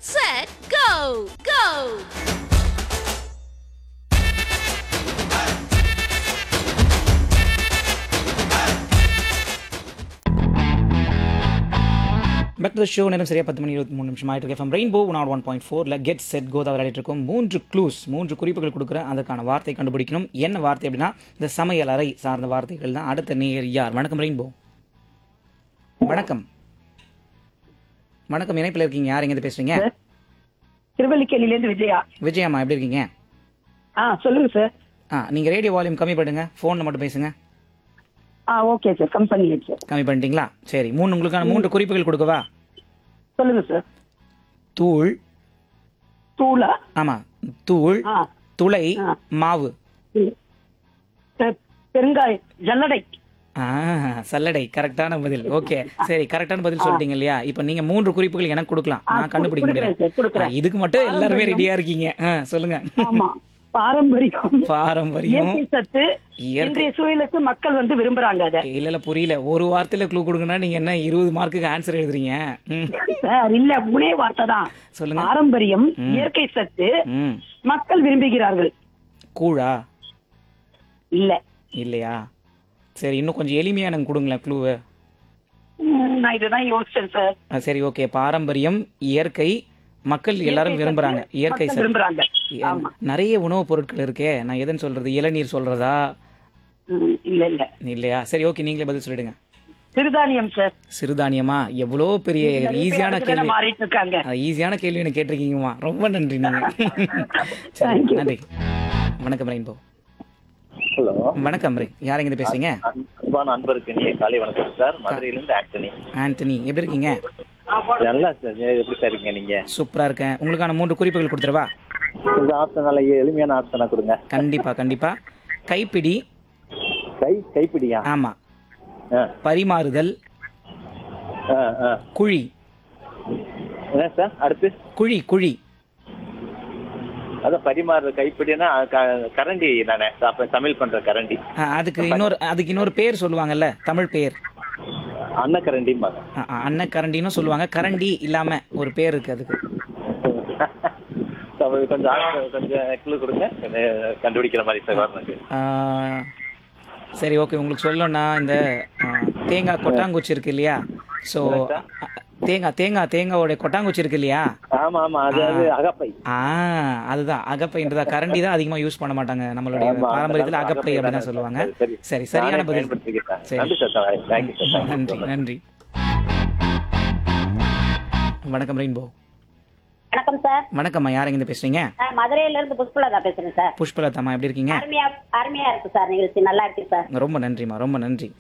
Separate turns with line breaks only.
set, go, go!
Back to show நேரம் சரியா பத்து மணி இருபத்தி மூணு நிமிஷம் ஆயிட்டு இருக்கு ரெயின்போ நாட் ஒன் பாயிண்ட் ஃபோரில் கெட் செட் கோதா விளையாடிட்டு இருக்கோம் மூன்று க்ளூஸ் மூன்று குறிப்புகள் கொடுக்குறேன் அதுக்கான வார்த்தை கண்டுபிடிக்கணும் என்ன வார்த்தை அப்படின்னா இந்த சமையல் அறை சார்ந்த வார்த்தைகள் தான் அடுத்த நேயர் யார் வணக்கம் ரெயின்போ வணக்கம் வணக்கம் இணைப்பில் இருக்கீங்க யார் எங்கே பேசுறீங்க
திருவல்லிக்கேணில இருந்து விஜயா
விஜயம்மா எப்படி இருக்கீங்க
ஆ சொல்லுங்க சார்
ஆ நீங்கள் ரேடியோ வால்யூம் கம்மி பண்ணுங்க ஃபோனில் மட்டும் பேசுங்க
ஆ ஓகே சார் கம்பெனி சார்
கம்மி பண்ணிட்டீங்களா சரி மூணு உங்களுக்கான மூன்று குறிப்புகள் கொடுக்கவா
சொல்லுங்க சார்
தூள்
தூளா
ஆமாம் தூள்
ஆ
துளை
ஆ.
மாவு
ம். பெ- பெருங்காயம் ஜல்லடை
ஆ சல்லடை கரெக்டான பதில் ஓகே சரி கரெக்டான பதில் சொல்லிட்டீங்க இல்லையா இப்போ நீங்க மூன்று குறிப்புகள் எனக்கு கொடுக்கலாம்
ஆ,
நான் கண்டுபிடிக்க
கொடுக்குறேன்
முடியல
சார், கொடுக்குறேன்.
ஆ, இதுக்கு மட்டும் எல்லாருமே ரெடியா இருக்கீங்க ஆ, சொல்லுங்க
ஆமா பாரம்பரியம்
பாரம்பரியம்
இயற்கை சத்து
இயற்கை
இன்றைய சூழலுக்கு மக்கள் வந்து விரும்புறாங்க அத
இல்ல இல்ல புரியல ஒரு வார்த்தையில க்ளூ கொடுக்கணும்னா நீங்க என்ன இருபது மார்க்குக்கு ஆன்சர் எழுதுறீங்க ம்,
சார் இல்ல மூணே வார்த்தை தான்
சொல்லுங்க
பாரம்பரியம் இயற்கை சத்து
ம்
மக்கள் விரும்புகிறார்கள்
கூழா
இல்ல
இல்லையா சரி இன்னும் கொஞ்சம் எளிமையா எனக்கு கொடுங்களேன் க்ளூவை
ம், நான் இதுதான் யோசிச்சேன் சார்
சரி ஓகே பாரம்பரியம் இயற்கை மக்கள் எல்லாரும் விரும்புறாங்க இயற்கை
மக்கள்
சத்து
விரும்புறாங்க ஆமா
நிறைய உணவுப் பொருட்கள் இருக்கே நான் எதுன்னு சொல்றது இளநீர் சொல்றதா
ம், இல்ல இல்ல
இல்லையா சரி ஓகே நீங்களே பதில் சொல்லிடுங்க
சிறுதானியம் சார்
சிறுதானியமா எவ்வளோ பெரிய ஈஸியான
அதுக்கு தானே
கேள்வி
மாறிட்டு இருக்காங்க
அது ஈஸியான கேள்வி எனக்கு கேட்டிருக்கீங்கம்மா ரொம்ப நன்றி நீங்க சரி
Thank you.
நன்றி வணக்கம் ரெயின்போ
ஹலோ
வணக்கம் ரே யார் எங்க பேசுறீங்க
அன்பான அன்பருக்கு நீ காலை வணக்கம் சார் மதுரையிலிருந்து ஆண்டனி
ஆண்டனி எப்படி இருக்கீங்க
நல்லா சார் எப்படி சார் இருக்கீங்க நீங்க
சூப்பரா இருக்கேன் உங்களுக்கான மூன்று குறிப்புகள் கொடுத்துருவா
இந்த ஆப்ஷன் நல்ல எளிமையான ஆப்ஷனா கொடுங்க
கண்டிப்பா கண்டிப்பா கைப்பிடி
கை கைப்பிடியா
ஆமா
ஆ,
பரிமாறுதல்
ஆ, ஆ.
குழி
என்ன சார் அடுத்து
குழி குழி
அதான் பரிமாறு கைப்பிடினா க- கரண்டி தானே சாப்ப- சமையல் பண்ற கரண்டி
ஆ, அதுக்கு இன்னொரு அதுக்கு இன்னொரு பேர் சொல்லுவாங்கல்ல தமிழ் பேர்
அன்ன கரண்டிம்பாங்க
ஆ, ஆ, அன்னக்கரண்டின்னு சொல்லுவாங்க கரண்டி இல்லாம ஒரு பேர் இருக்கு அதுக்கு
அப்ப கொஞ்சம் ஆ- கொஞ்சம் clue கொடுங்க கொஞ்சம் கண்டுபிடிக்கிற மாதிரி சார் வரணுக்கு
ஆ, சரி ஓகே உங்களுக்கு சொல்லணும்னா இந்த ஆ, தேங்காய் கொட்டாங்குச்சி இருக்கு இல்லையா ஸோ தேங்காய் தேங்காய் தேங்காயோட கொட்டாங்குச்சி இருக்கு இல்லையா
ஆமா ஆமா அது அது அகப்பை
ஆ அதுதான் அகப்பைன்றதா கரண்டி தான் அதிகமா யூஸ் பண்ண மாட்டாங்க நம்மளுடைய
ஆமா,
பாரம்பரியத்தில்
அகப்பை
அகப்பை அப்படின்னு தான்
தானே.
சொல்லுவாங்க
சரி,
சரி சரியான
நானே
பதில்
பயன்படுத்திக்கிறேன்.
சரி.
நன்றி சார் தேங்க்யூ சார்
நன்றி நன்றி வணக்கம் ரெயின்போ
வணக்கம் சார்
வணக்கம்மா யார் எங்க பேசுறீங்க
நான் மதுரையில இருந்து புஷ்பலதா பேசுறேன் சார்
புஷ்பலதாம்மா எப்படி இருக்கீங்க
அருமையா அருமையா இருக்கு சார் நிகழ்ச்சி நல்லா இருக்கு சார்
ரொம்ப நன்றிம்மா ரொம்ப நன்றி